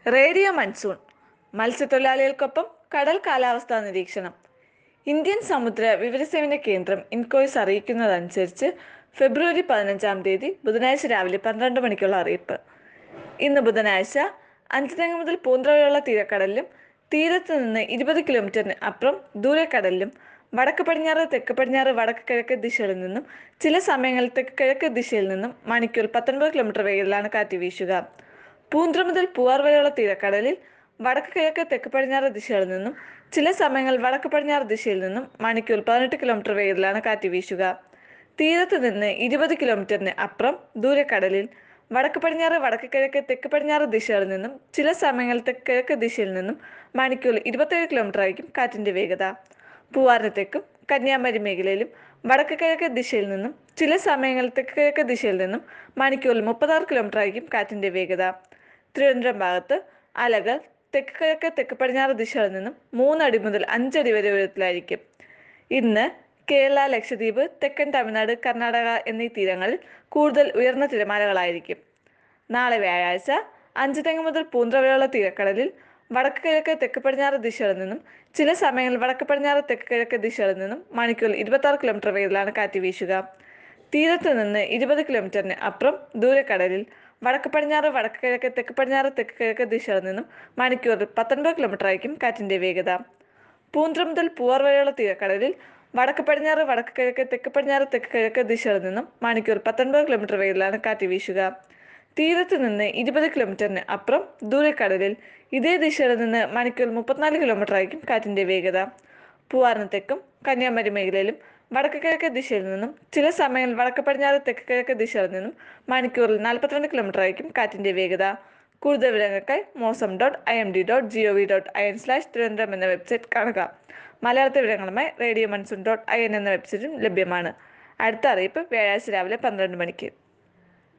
radio monsoon മത്സ്യത്തൊഴിലാളികൾക്കൊപ്പം കടൽ കാലാവസ്ഥാ നിരീക്ഷണം ഇന്ത്യൻ സമുദ്ര വിവരസേവന കേന്ദ്രം ഇൻകോയ്സ് അറിയിക്കുന്നതനുസരിച്ച് ഫെബ്രുവരി പതിനഞ്ചാം തീയതി ബുധനാഴ്ച രാവിലെ പന്ത്രണ്ട് മണിക്കുള്ള അറിയിപ്പ് ഇന്ന് ബുധനാഴ്ച അഞ്ചുതെങ്ങ് മുതൽ പൂന്തറ വരെയുള്ള തീരക്കടലിലും തീരത്ത് നിന്ന് ഇരുപത് കിലോമീറ്ററിന് അപ്പുറം ദൂരക്കടലിലും വടക്ക് പടിഞ്ഞാറ് തെക്ക് പടിഞ്ഞാറ് വടക്ക് കിഴക്ക് ദിശകളിൽ നിന്നും ചില സമയങ്ങളിൽ തെക്ക് കിഴക്ക് ദിശയിൽ നിന്നും മണിക്കൂർ പത്തൊൻപത് കിലോമീറ്റർ വേഗത്തിലാണ് കാറ്റ് വീശുക പൂന്ത്ര മുതൽ പൂവാർ വരെയുള്ള തീരക്കടലിൽ വടക്ക് കിഴക്ക് തെക്ക് പടിഞ്ഞാറ് ദിശകളിൽ നിന്നും ചില സമയങ്ങളിൽ വടക്ക് പടിഞ്ഞാറ് ദിശയിൽ നിന്നും മണിക്കൂർ പതിനെട്ട് കിലോമീറ്റർ വേഗത്തിലാണ് കാറ്റ് വീശുക തീരത്ത് നിന്ന് ഇരുപത് കിലോമീറ്ററിന് അപ്പുറം ദൂരക്കടലിൽ വടക്ക് പടിഞ്ഞാറ് വടക്ക് കിഴക്ക് തെക്ക് പടിഞ്ഞാറ് ദിശകളിൽ നിന്നും ചില സമയങ്ങളിൽ തെക്ക് കിഴക്ക് ദിശയിൽ നിന്നും മണിക്കൂർ ഇരുപത്തേഴ് കിലോമീറ്റർ ആയിരിക്കും കാറ്റിന്റെ വേഗത പൂവാറിന് തെക്കും കന്യാകുമാരി മേഖലയിലും വടക്ക് കിഴക്ക് ദിശയിൽ നിന്നും ചില സമയങ്ങളിൽ തെക്ക് കിഴക്ക് ദിശയിൽ നിന്നും മണിക്കൂറിൽ മുപ്പത്താറ് കിലോമീറ്റർ ആയിരിക്കും കാറ്റിന്റെ വേഗത തിരുവനന്തപുരം ഭാഗത്ത് അലകൾ തെക്ക് കിഴക്ക് തെക്ക് പടിഞ്ഞാറ് ദിശകളിൽ നിന്നും മൂന്നടി മുതൽ അഞ്ചടി വരെ ഉയരത്തിലായിരിക്കും ഇന്ന് കേരള ലക്ഷദ്വീപ് തെക്കൻ തമിഴ്നാട് കർണാടക എന്നീ തീരങ്ങളിൽ കൂടുതൽ ഉയർന്ന തിരമാലകളായിരിക്കും നാളെ വ്യാഴാഴ്ച അഞ്ച് തെങ്ങ് മുതൽ പൂന്തറ വരെയുള്ള തീരക്കടലിൽ വടക്ക് കിഴക്ക് തെക്ക് പടിഞ്ഞാറ് ദിശകളിൽ നിന്നും ചില സമയങ്ങളിൽ വടക്ക് പടിഞ്ഞാറ് തെക്ക് കിഴക്ക് ദിശകളിൽ നിന്നും മണിക്കൂറിൽ ഇരുപത്താറ് കിലോമീറ്റർ വേഗത്തിലാണ് കാറ്റ് വീശുക തീരത്ത് നിന്ന് ഇരുപത് കിലോമീറ്ററിന് അപ്പുറം ദൂരക്കടലിൽ വടക്ക് പടിഞ്ഞാറ് വടക്ക് കിഴക്ക് തെക്ക് പടിഞ്ഞാറ് തെക്ക് കിഴക്ക് ദിശകളിൽ നിന്നും മണിക്കൂറിൽ പത്തൊൻപത് കിലോമീറ്റർ ആയിരിക്കും കാറ്റിന്റെ വേഗത പൂന്ത്ര മുതൽ പൂവാർ വരെയുള്ള തീരക്കടലിൽ വടക്ക് പടിഞ്ഞാറ് വടക്ക് കിഴക്ക് തെക്ക് പടിഞ്ഞാറ് തെക്ക് കിഴക്ക് ദിശകളിൽ നിന്നും മണിക്കൂർ പത്തൊൻപത് കിലോമീറ്റർ വേഗത്തിലാണ് കാറ്റ് വീശുക തീരത്ത് നിന്ന് ഇരുപത് കിലോമീറ്ററിന് അപ്പുറം ദൂരക്കടലിൽ ഇതേ ദിശയിൽ നിന്ന് മണിക്കൂർ മുപ്പത്തിനാല് കിലോമീറ്റർ ആയിരിക്കും കാറ്റിന്റെ വേഗത പൂവാറിന് തെക്കും കന്യാകുമാരി മേഖലയിലും വടക്ക് കിഴക്ക് ദിശയിൽ നിന്നും ചില സമയങ്ങളിൽ വടക്ക് പടിഞ്ഞാറ് തെക്ക് കിഴക്ക് ദിശയിൽ നിന്നും മണിക്കൂറിൽ നാൽപ്പത്തിരണ്ട് കിലോമീറ്റർ ആയിരിക്കും കാറ്റിന്റെ വേഗത കൂടുതൽ വിവരങ്ങൾക്കായി mausam dot I M D dot G O V dot I N slash Thiruvananthapuram എന്ന വെബ്സൈറ്റ് കാണുക മലയാളത്തെ വിവരങ്ങളുമായി radio monsoon dot I N എന്ന വെബ്സൈറ്റും ലഭ്യമാണ് അടുത്ത അറിയിപ്പ് വ്യാഴാഴ്ച രാവിലെ പന്ത്രണ്ട് മണിക്ക്